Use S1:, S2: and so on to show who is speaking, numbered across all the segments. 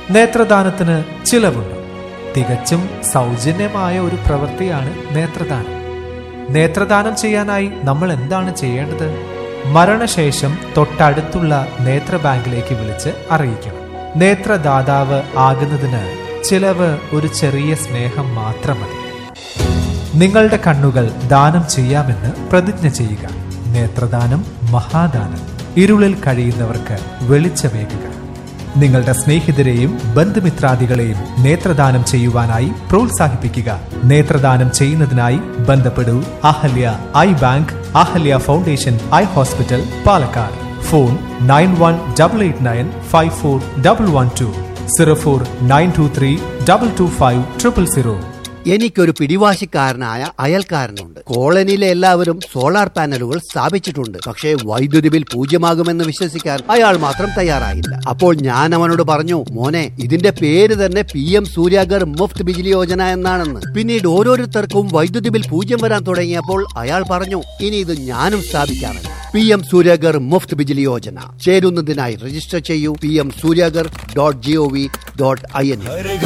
S1: നേത്രദാനത്തിന് ചിലവുണ്ട് തികച്ചും സൗജന്യമായ ഒരു പ്രവൃത്തിയാണ് നേത്രദാനം നേത്രദാനം ചെയ്യാനായി നമ്മൾ എന്താണ് ചെയ്യേണ്ടത് മരണശേഷം തൊട്ടടുത്തുള്ള നേത്ര ബാങ്കിലേക്ക് വിളിച്ച് അറിയിക്കണം നേത്രദാതാവ് ആകുന്നതിന് ചിലവ് ഒരു ചെറിയ സ്നേഹം മാത്രം മതി നിങ്ങളുടെ കണ്ണുകൾ ദാനം ചെയ്യാമെന്ന് പ്രതിജ്ഞ ചെയ്യുക നേത്രദാനം മഹാദാനം ഇരുളിൽ കഴിയുന്നവർക്ക് വെളിച്ചമേകുക നിങ്ങളുടെ സ്നേഹിതരെയും ബന്ധുമിത്രാദികളെയും നേത്രദാനം ചെയ്യുവാനായി പ്രോത്സാഹിപ്പിക്കുക നേത്രദാനം ചെയ്യുന്നതിനായി ബന്ധപ്പെടൂ Ahalya eye bank Ahalya foundation eye hospital Palakkad phone nine one double eight nine five four double one two zero four nine two three double two five triple zero
S2: എനിക്കൊരു പിടിവാശിക്കാരനായ അയൽക്കാരനുണ്ട് കോളനിയിലെ എല്ലാവരും സോളാർ പാനലുകൾ സ്ഥാപിച്ചിട്ടുണ്ട് പക്ഷേ വൈദ്യുതി ബിൽ പൂജ്യമാകുമെന്ന് വിശ്വസിക്കാൻ അയാൾ മാത്രം തയ്യാറായില്ല അപ്പോൾ ഞാൻ അവനോട് പറഞ്ഞു മോനെ ഇതിന്റെ പേര് തന്നെ പി എം സൂര്യാഗർ മുഫ്ത് ബിജിലി യോജന എന്നാണെന്ന് പിന്നീട് ഓരോരുത്തർക്കും വൈദ്യുതി ബിൽ പൂജ്യം വരാൻ തുടങ്ങിയപ്പോൾ അയാൾ പറഞ്ഞു ഇനി ഇത് ഞാനും സ്ഥാപിക്കാമെന്ന് പി എം സൂര്യാഗർ മുഫ്ത് ബിജിലി യോജന ചേരുന്നതിനായി രജിസ്റ്റർ ചെയ്യൂ P M Suryaghar dot G O V dot I N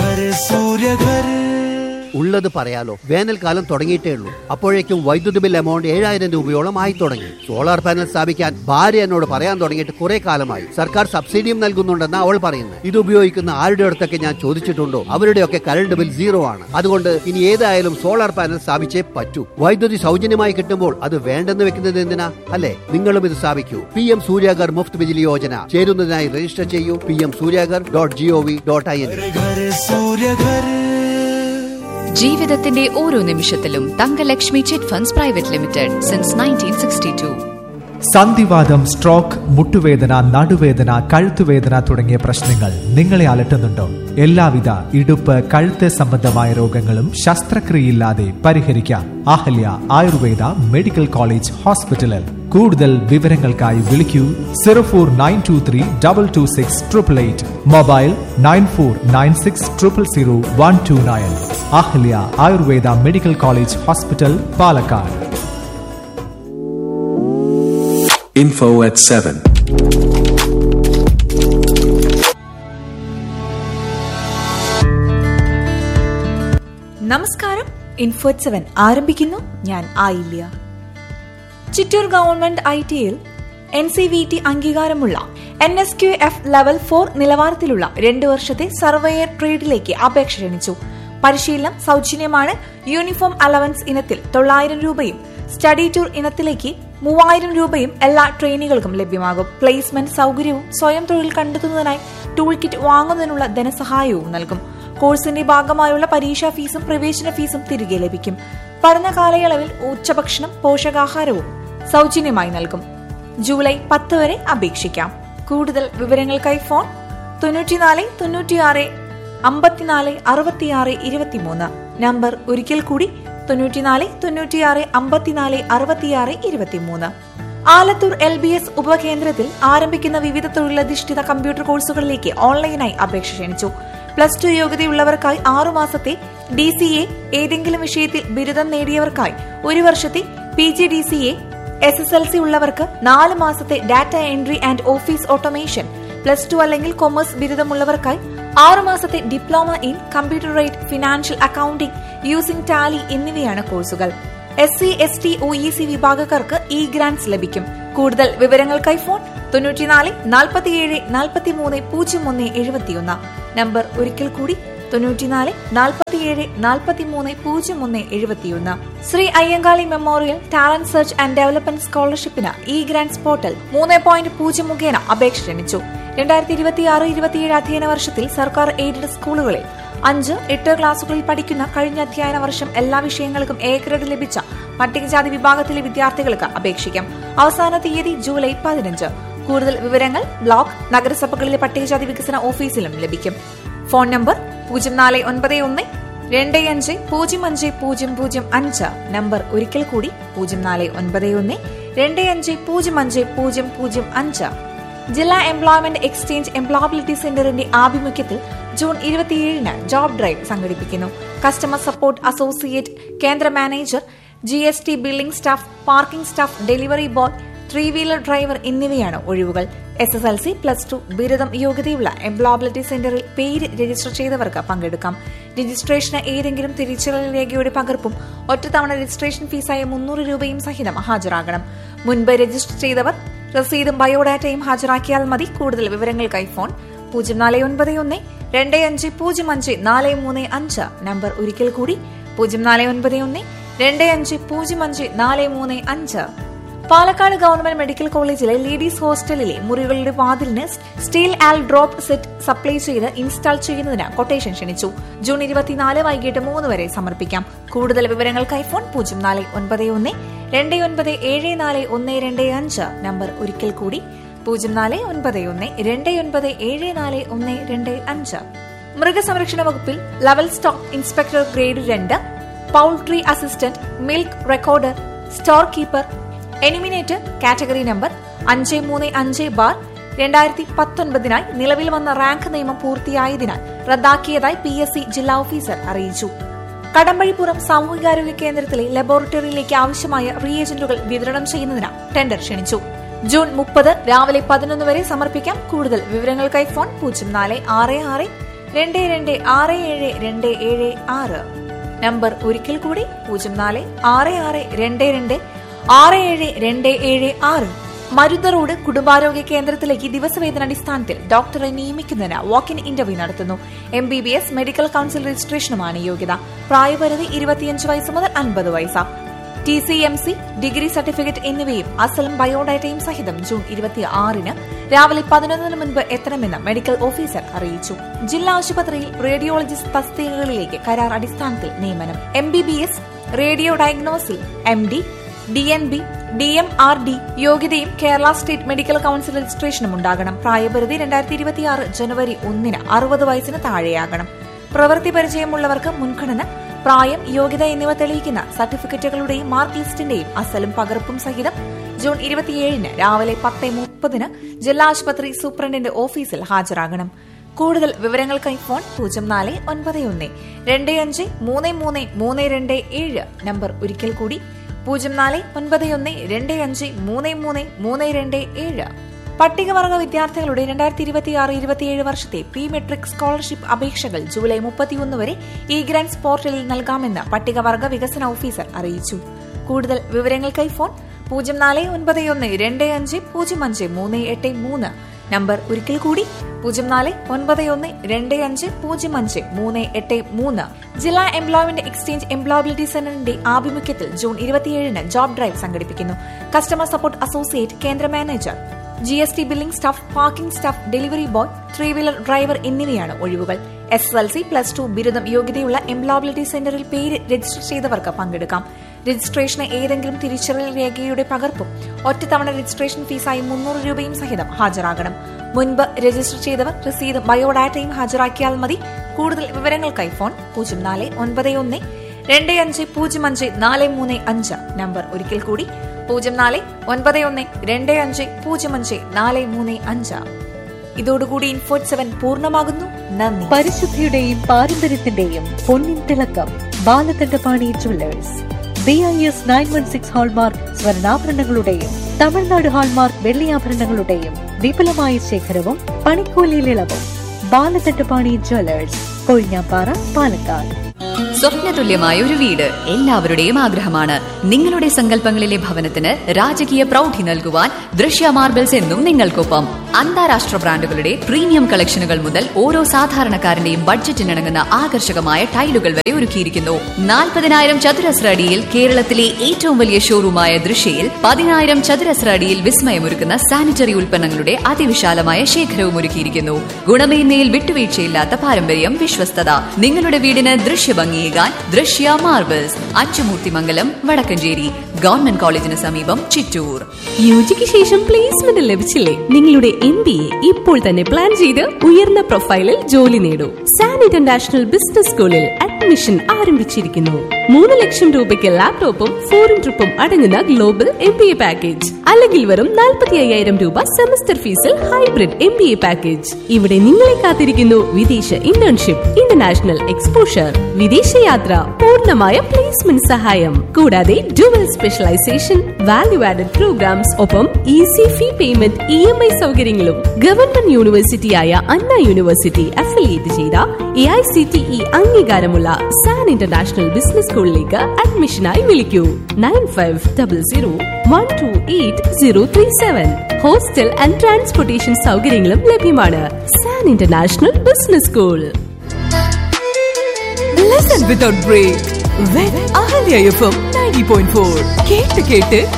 S2: ഉള്ളത് പറയാലോ വേനൽക്കാലം തുടങ്ങിയിട്ടേ ഉള്ളൂ അപ്പോഴേക്കും വൈദ്യുതി ബിൽ എമൗണ്ട് ഏഴായിരം രൂപയോളം ആയി തുടങ്ങി സോളാർ പാനൽ സ്ഥാപിക്കാൻ ഭാര്യ എന്നോട് പറയാൻ തുടങ്ങിയിട്ട് കുറെ കാലമായി സർക്കാർ സബ്സിഡിയും നൽകുന്നുണ്ടെന്ന് അവൾ പറയുന്നത് ഇത് ഉപയോഗിക്കുന്ന ആരുടെ അടുത്തൊക്കെ ഞാൻ ചോദിച്ചിട്ടുണ്ടോ അവരുടെയൊക്കെ കറണ്ട് ബിൽ സീറോ ആണ് അതുകൊണ്ട് ഇനി ഏതായാലും സോളാർ പാനൽ സ്ഥാപിച്ചേ പറ്റൂ വൈദ്യുതി സൗജന്യമായി കിട്ടുമ്പോൾ അത് വേണ്ടെന്ന് വെക്കുന്നത് എന്തിനാ അല്ലെ നിങ്ങളും ഇത് സ്ഥാപിക്കൂ പി എം സൂര്യാഗർ മുഫ്ത് ബിജിലി യോജന ചേരുന്നതിനായി രജിസ്റ്റർ ചെയ്യൂ P M Suryaghar dot G O V dot I N
S3: ജീവിതത്തിന്റെ ഓരോ നിമിഷത്തിലും Thankalakshmi chit funds private limited since nineteen sixty two
S1: സന്ധിവാദം സ്ട്രോക്ക് മുട്ടുവേദന നടുവേദന കഴുത്തുവേദന തുടങ്ങിയ പ്രശ്നങ്ങൾ നിങ്ങളെ അലട്ടുന്നുണ്ടോ എല്ലാവിധ ഇടുപ്പ് കഴുത്ത് സംബന്ധമായ രോഗങ്ങളും ശസ്ത്രക്രിയയില്ലാതെ പരിഹരിക്കാം അഹല്യ ആയുർവേദ മെഡിക്കൽ കോളേജ് ഹോസ്പിറ്റലിൽ കൂടുതൽ വിവരങ്ങൾക്കായി വിളിക്കൂ zero four nine two three double two six triple eight mobile nine four nine six triple zero one two nine Ahalya Ayurveda medical college hospital Palakkad
S4: Info at 7.
S5: നമസ്കാരം ഇൻഫോറ്റ് സെവൻ ആരംഭിക്കുന്നു ഞാൻ ആയില്യ ചിറ്റൂർ ഗവൺമെന്റ് ഐ ടിയിൽ N C V T അംഗീകാരമുള്ള N S Q F level four നിലവാരത്തിലുള്ള രണ്ട് വർഷത്തെ surveyor ട്രേഡിലേക്ക് അപേക്ഷ ക്ഷണിച്ചു പരിശീലനം സൗജന്യമാണ് യൂണിഫോം അലവൻസ് ഇനത്തിൽ തൊള്ളായിരം രൂപയും സ്റ്റഡി ടൂർ ഇനത്തിലേക്ക് മൂവായിരം രൂപയും എല്ലാ ട്രെയിനികൾക്കും ലഭ്യമാകും പ്ലേസ്മെന്റ് സൗകര്യവും സ്വയം തൊഴിൽ കണ്ടെത്തുന്നതിനായി ടൂൾ കിറ്റ് വാങ്ങുന്നതിനുള്ള ധനസഹായവും നൽകും കോഴ്സിന്റെ ഭാഗമായുള്ള പരീക്ഷാ ഫീസും പ്രവേശന ഫീസും തിരികെ ലഭിക്കും പഠന കാലയളവിൽ ഉച്ചഭക്ഷണം പോഷകാഹാരവും സൗജന്യമായി നൽകും ജൂലൈ പത്ത് വരെ അപേക്ഷിക്കാം കൂടുതൽ വിവരങ്ങൾക്കായി ഫോൺ തൊണ്ണൂറ്റിനാല് തൊണ്ണൂറ്റിയാറ് അമ്പത്തിനാല് അറുപത്തിയാറ് ഇരുപത്തിമൂന്ന് നമ്പർ ഒരിക്കൽ കൂടി തൊണ്ണൂറ്റിനാല് തൊണ്ണൂറ്റിയാറ് അമ്പത്തിനാല് അറുപത്തിയാറ് ഇരുപത്തിമൂന്ന് ആലത്തൂർ എൽ ബി എസ് ഉപകേന്ദ്രത്തിൽ ആരംഭിക്കുന്ന വിവിധ തൊഴിലധിഷ്ഠിത കമ്പ്യൂട്ടർ കോഴ്സുകളിലേക്ക് ഓൺലൈനായി അപേക്ഷ ക്ഷണിച്ചു പ്ലസ് ടു യോഗ്യതയുള്ളവർക്കായി ആറു മാസത്തെ ഡി സി എ ഏതെങ്കിലും വിഷയത്തിൽ ബിരുദം നേടിയവർക്കായി ഒരു വർഷത്തെ P G D C A S S L C ഉള്ളവർക്ക് നാല് മാസത്തെ data entry and office automation plus two അല്ലെങ്കിൽ കൊമേഴ്സ് ബിരുദമുള്ളവർക്കായി ആറു മാസത്തെ diploma in computerised financial accounting using Tally എന്നിവയാണ് കോഴ്സുകൾ S C S T O E C വിഭാഗക്കാർക്ക് ഇ ഗ്രാന്റ്സ് ലഭിക്കും കൂടുതൽ വിവരങ്ങൾക്കായി ഫോൺ തൊണ്ണൂറ്റിനാല് നാൽപ്പത്തിയേഴ് നാൽപ്പത്തിമൂന്ന് പൂജ്യം ഒന്ന് എഴുപത്തിയൊന്ന് നമ്പർ ഒരിക്കൽ കൂടി തൊണ്ണൂറ്റിനാല് നാൽപ്പത്തിയേഴ് നാൽപ്പത്തിമൂന്ന് പൂജ്യം ഒന്ന് എഴുപത്തിയൊന്ന് Sri Ayyankali memorial talent search and development സ്കോളർഷിപ്പിന് ഇ ഗ്രാന്റ്സ് പോർട്ടൽ മൂന്ന് പോയിന്റ് പൂജ്യം മുഖേന അപേക്ഷ ക്ഷണിച്ചു രണ്ടായിരത്തി ഇരുപത്തിയാറ് ഇരുപത്തിയേഴ് അധ്യയന വർഷത്തിൽ സർക്കാർ എയ്ഡഡ് സ്കൂളുകളിൽ അഞ്ച് എട്ട് ക്ലാസുകളിൽ പഠിക്കുന്ന കഴിഞ്ഞ അധ്യയന വർഷം എല്ലാ വിഷയങ്ങൾക്കും എ ഗ്രേഡ് ലഭിച്ച പട്ടികജാതി വിഭാഗത്തിലെ വിദ്യാർത്ഥികൾക്ക് അപേക്ഷിക്കാം അവസാന തീയതി ജൂലൈ പതിനഞ്ച് കൂടുതൽ വിവരങ്ങൾ ബ്ലോക്ക് നഗരസഭകളിലെ പട്ടികജാതി വികസന ഓഫീസിലും ലഭിക്കും ഫോൺ നമ്പർ പൂജ്യം നാല് ഒൻപത് ഒന്ന് രണ്ട് അഞ്ച് പൂജ്യം അഞ്ച് പൂജ്യം പൂജ്യം അഞ്ച് നമ്പർ ഒരിക്കൽ കൂടി പൂജ്യം നാല് ഒൻപത് ഒന്ന് രണ്ട് അഞ്ച് പൂജ്യം അഞ്ച് പൂജ്യം പൂജ്യം അഞ്ച് ജില്ലാ എംപ്ലോയ്മെന്റ് എക്സ്ചേഞ്ച് എംപ്ലോയബിലിറ്റി സെന്ററിന്റെ ആഭിമുഖ്യത്തിൽ ജൂൺ ഇരുപത്തിയേഴിന് ജോബ് ഡ്രൈവ് സംഘടിപ്പിക്കുന്നു കസ്റ്റമർ സപ്പോർട്ട് അസോസിയേറ്റ് കേന്ദ്ര manager G S T billing staff parking staff delivery boy three wheeler driver എന്നിവയാണ് ഒഴിവുകൾ S S L C plus two ബിരുദം യോഗ്യതയുള്ള എംപ്ലോയബിലിറ്റി സെന്ററിൽ പേര് രജിസ്റ്റർ ചെയ്തവർക്ക് പങ്കെടുക്കാം രജിസ്ട്രേഷന് ഏതെങ്കിലും തിരിച്ചറിയൽ രേഖയുടെ പകർപ്പും ഒറ്റത്തവണ രജിസ്ട്രേഷൻ ഫീസായ മുന്നൂറ് രൂപയും സഹിതം ഹാജരാകണം മുൻപ് രജിസ്റ്റർ ചെയ്തവർ രസീതും ബയോഡാറ്റയും ഹാജരാക്കിയാൽ മതി കൂടുതൽ വിവരങ്ങൾക്കായി ഫോൺ പൂജ്യം നാല് ഒൻപത് ഒന്ന് രണ്ട് അഞ്ച് പൂജ്യം അഞ്ച് നാല് മൂന്ന് അഞ്ച് നമ്പർ ഒരിക്കൽ കൂടി പൂജ്യം നാല് ഒൻപത് ഒന്ന് രണ്ട് അഞ്ച് പൂജ്യം അഞ്ച് നാല് മൂന്ന് അഞ്ച് പാലക്കാട് ഗവൺമെന്റ് മെഡിക്കൽ കോളേജിലെ ലേഡീസ് ഹോസ്റ്റലിലെ മുറികളുടെ വാതിലിന് steel aldrop set supply ചെയ്ത് ഇൻസ്റ്റാൾ ചെയ്യുന്നതിന് കൊട്ടേഷൻ ക്ഷണിച്ചു ജൂൺ ഇരുപത്തിനാല് വൈകിട്ട് മൂന്ന് വരെ സമർപ്പിക്കാം കൂടുതൽ വിവരങ്ങൾക്കായി ഫോൺ പൂജ്യം നാല് ഒൻപത് ഒന്ന് രണ്ട് ഒൻപത് ഏഴ് നാല് ഒന്ന് രണ്ട് അഞ്ച് നമ്പർ ഒരിക്കൽ കൂടി പൂജ്യം നാല് ഒൻപത് ഒന്ന് രണ്ട് ഒൻപത് ഏഴ് നാല് ഒന്ന് രണ്ട് അഞ്ച് മൃഗസംരക്ഷണ വകുപ്പിൽ ലെവൽ സ്റ്റോക്ക് ഇൻസ്പെക്ടർ ഗ്രേഡ് രണ്ട് poultry assistant milk recorder store keeper enumerator category number അഞ്ച് മൂന്ന് അഞ്ച് ബാർ രണ്ടായിരത്തി പത്തൊൻപതിനായി നിലവിൽ വന്ന റാങ്ക് നിയമം പൂർത്തിയായതിനാൽ റദ്ദാക്കിയതായി പി എസ് സി ജില്ലാ ഓഫീസർ അറിയിച്ചു കടമ്പഴിപ്പുറം സാമൂഹികാരോഗ്യ കേന്ദ്രത്തിലെ ലബോറട്ടറിയിലേക്ക് ആവശ്യമായ റീഏജന്റുകൾ വിതരണം ചെയ്യുന്നതിന് ടെൻഡർ ക്ഷണിച്ചു ജൂൺ മുപ്പത് രാവിലെ പതിനൊന്ന് വരെ സമർപ്പിക്കാം കൂടുതൽ വിവരങ്ങൾക്കായി ഫോൺ പൂജ്യം നാല് ആറ് ആറ് രണ്ട് രണ്ട് ആറ് ഏഴ് രണ്ട് ഏഴ് ആറ് നമ്പർ ഒരിക്കൽ കൂടി പൂജ്യം നാല് ആറ് ആറ് രണ്ട് രണ്ട് ആറ് ഏഴ് രണ്ട് ഏഴ് ആറ് മരുന്ന് റോഡ് കുടുംബാരോഗ്യ കേന്ദ്രത്തിലേക്ക് ദിവസവേതനാടിസ്ഥാനത്തിൽ ഡോക്ടറെ നിയമിക്കുന്നതിന് വാക്ക് ഇൻ ഇന്റർവ്യൂ നടത്തുന്നു M B B S medical council രജിസ്ട്രേഷനുമാണ് യോഗ്യത പ്രായപരിധി ഇരുപത്തിയഞ്ച് വയസ്സ് മുതൽ അൻപത് വയസ്സ് T C M C degree certificate എന്നിവയും അസലും ബയോഡാറ്റയും സഹിതം ജൂൺ ഇരുപത്തി ആറിന് രാവിലെ പതിനൊന്നിന് മുൻപ് എത്തണമെന്ന് മെഡിക്കൽ ഓഫീസർ അറിയിച്ചു ജില്ലാ ആശുപത്രിയിൽ റേഡിയോളജിസ്റ്റ് തസ്തികകളിലേക്ക് കരാർ അടിസ്ഥാനത്തിൽ നിയമനം M B B S radio ഡയഗ്നോസിൽ M D D N B D M R D യോഗ്യതയും കേരള സ്റ്റേറ്റ് മെഡിക്കൽ കൌൺസിൽ രജിസ്ട്രേഷനും ഉണ്ടാകണം പ്രായപരിധി രണ്ടായിരത്തി ഇരുപത്തിയാറ് ജനുവരി ഒന്നിന് അറുപത് വയസ്സിന് താഴെയാകണം പ്രവൃത്തി പരിചയമുള്ളവർക്ക് മുൻഗണന പ്രായം യോഗ്യത എന്നിവ തെളിയിക്കുന്ന സർട്ടിഫിക്കറ്റുകളുടെയും മാർക്ക് ലിസ്റ്റിന്റെയും അസലും പകർപ്പും സഹിതം ജൂൺ ഇരുപത്തിയേഴിന് രാവിലെ പത്ത് മുപ്പതിന് ജില്ലാ ആശുപത്രി സൂപ്രണ്ടിന്റെ ഓഫീസിൽ ഹാജരാകണം കൂടുതൽ വിവരങ്ങൾക്കായി ഫോൺ പൂജ്യം നാല് ഒൻപത് ഒന്ന് രണ്ട് അഞ്ച് മൂന്ന് മൂന്ന് മൂന്ന് രണ്ട് ഏഴ് നമ്പർ ഒരിക്കൽ കൂടി പൂജ്യം നാല് ഒൻപത് ഒന്ന് രണ്ട് അഞ്ച് മൂന്ന് മൂന്ന് മൂന്ന് രണ്ട് ഏഴ് പട്ടികവർഗ വിദ്യാർത്ഥികളുടെ രണ്ടായിരത്തി ഇരുപത്തിയാറ് ഇരുപത്തിയേഴ് വർഷത്തെ പി മെട്രിക് സ്കോളർഷിപ്പ് അപേക്ഷകൾ ജൂലൈ മുപ്പത്തിയൊന്ന് വരെ ഇ ഗ്രാൻസ് പോർട്ടലിൽ നൽകാമെന്ന് പട്ടികവർഗ വികസന ഓഫീസർ അറിയിച്ചു കൂടുതൽ വിവരങ്ങൾക്കായി ഫോൺ പൂജ്യം നാല് ഒൻപത് ഒന്ന് രണ്ട് അഞ്ച് പൂജ്യം അഞ്ച് മൂന്ന് എട്ട് മൂന്ന് നമ്പർ ഒരിക്കൽ കൂടി പൂജ്യം നാല് ഒൻപത് ഒന്ന് രണ്ട് അഞ്ച് പൂജ്യം അഞ്ച് മൂന്ന് എട്ട് മൂന്ന് ജില്ലാ എംപ്ലോയ്മെന്റ് എക്സ്ചേഞ്ച് എംപ്ലോയബിലിറ്റി സെന്ററിന്റെ ആഭിമുഖ്യത്തിൽ ജൂൺ ഇരുപത്തിയേഴിന് ജോബ് ഡ്രൈവ് സംഘടിപ്പിക്കുന്നു കസ്റ്റമർ സപ്പോർട്ട് അസോസിയേറ്റ് കേന്ദ്ര manager G S T billing staff parking staff delivery boy three wheeler driver എന്നിവയാണ് ഒഴിവുകൾ S S L C plus two ബിരുദം യോഗ്യതയുള്ള എംപ്ലോയബിലിറ്റി സെന്ററിൽ പേര് രജിസ്റ്റർ ചെയ്തവർക്ക് പങ്കെടുക്കാം രജിസ്ട്രേഷന് ഏതെങ്കിലും തിരിച്ചറിയൽ രേഖയുടെ പകർപ്പും ഒറ്റത്തവണ രജിസ്ട്രേഷൻ ഫീസായി മുന്നൂറ് രൂപയും സഹിതം ഹാജരാകണം മുൻപ് രജിസ്റ്റർ ചെയ്തവർ രസീതും ബയോഡാറ്റയും ഹാജരാക്കിയാൽ മതി കൂടുതൽ വിവരങ്ങൾക്കായി ഫോൺ പൂജ്യം നാല് ഒൻപത് ഒന്ന് രണ്ട് അഞ്ച് പൂജ്യം അഞ്ച് നാല് മൂന്ന് അഞ്ച് നമ്പർ ഒരിക്കൽ കൂടി പൂജ്യം നാല് ഒൻപത് ഒന്ന് രണ്ട് അഞ്ച് പൂജ്യം അഞ്ച് നാല് മൂന്ന് അഞ്ച് ഇതോടുകൂടി ഇൻഫോട്ട് സെവൻ പൂർണ്ണമാകുന്നു നന്ദി
S6: പരിശുദ്ധിയുടെയും പാരമ്പര്യത്തിന്റെയും പൊന്നിൻ തിളക്കം Balakandapani jewellers B I S nine one six hallmark സ്വർണ്ണാഭരണങ്ങളുടെയും തമിഴ്നാട് ഹാൾമാർക്ക് വെള്ളിയാഭരണങ്ങളുടെയും വിപുലമായ ശേഖരവും പണിക്കൂലിയിൽ ഇളവും ബാലകണ്ഠപാണി ജുവല്ലേഴ്സ് കൊഴിഞ്ഞാപ്പാറ പാലക്കാട്
S3: സ്വപ്നതുല്യമായ ഒരു വീട് എല്ലാവരുടെയും ആഗ്രഹമാണ് നിങ്ങളുടെ സങ്കല്പങ്ങളിലെ ഭവനത്തിന് രാജകീയ പ്രൗഢി നൽകുവാൻ ദൃശ്യ മാർബിൾസ് എന്നും നിങ്ങൾക്കൊപ്പം അന്താരാഷ്ട്ര ബ്രാൻഡുകളുടെ പ്രീമിയം കളക്ഷനുകൾ മുതൽ ഓരോ സാധാരണക്കാരന്റെയും ബഡ്ജറ്റിനിണങ്ങുന്ന ആകർഷകമായ ടൈലുകൾ വരെ ഒരുക്കിയിരിക്കുന്നു നാൽപ്പതിനായിരം ചതുരശ്ര അടിയിൽ കേരളത്തിലെ ഏറ്റവും വലിയ ഷോറൂമായ ദൃശ്യയിൽ പതിനായിരം ചതുരശ്ര അടിയിൽ വിസ്മയമൊരുക്കുന്ന സാനിറ്ററി ഉൽപ്പന്നങ്ങളുടെ അതിവിശാലമായ ശേഖരവും ഒരുക്കിയിരിക്കുന്നു ഗുണമേന്മയിൽ വിട്ടുവീഴ്ചയില്ലാത്ത പാരമ്പര്യം വിശ്വസ്തത നിങ്ങളുടെ വീടിന് ദൃശ്യഭംഗിയേകാൻ ദൃശ്യ മാർബിൾസ് അച്ചുമൂർത്തിമംഗലം വടക്കഞ്ചേരി ഗവൺമെന്റ് കോളേജിന് സമീപം ചിറ്റൂർ
S7: യുജിക്ക് ശേഷം പ്ലേസ്മെന്റ് ലഭിച്ചില്ലേ നിങ്ങളുടെ എം ബി എ ഇപ്പോൾ തന്നെ പ്ലാൻ ചെയ്ത് ഉയർന്ന പ്രൊഫൈലിൽ ജോലി നേടൂ സാനിറ്റ് ഇന്റർനാഷണൽ ബിസിനസ് സ്കൂളിൽ അഡ്മിഷൻ ആരംഭിച്ചിരിക്കുന്നു മൂന്ന് ലക്ഷം രൂപയ്ക്ക് ലാപ്ടോപ്പും ഫോറിൻ ട്രിപ്പും അടങ്ങുന്ന global M B A package അല്ലെങ്കിൽ വെറും നാൽപ്പത്തി അയ്യായിരം രൂപ സെമസ്റ്റർ ഫീസിൽ hybrid M B A package ഇവിടെ നിങ്ങളെ കാത്തിരിക്കുന്നു വിദേശ ഇന്റേൺഷിപ്പ് ഇന്റർനാഷണൽ എക്സ്പോഷർ വിദേശയാത്ര പൂർണ്ണമായ പ്ലേസ്മെന്റ് സഹായം കൂടാതെ dual specialisation value added programs ഒപ്പം easy fee payment E M I സൗകര്യങ്ങളും ഗവൺമെന്റ് യൂണിവേഴ്സിറ്റിയായ അണ്ണ യൂണിവേഴ്സിറ്റി അഫിലിയേറ്റ് ചെയ്ത A I C T E അംഗീകാരമുള്ള സാൻ ഇന്റർനാഷണൽ ബിസിനസ് സ്കൂളിലേക്ക് അഡ്മിഷനായി വിളിക്കൂ nine five double zero one two eight zero three seven hostel and transportation സൗകര്യങ്ങളും ലഭ്യമാണ് San international business school
S8: Listen without break with Ahalya FM 90.4. കേട്ട് കേട്ട്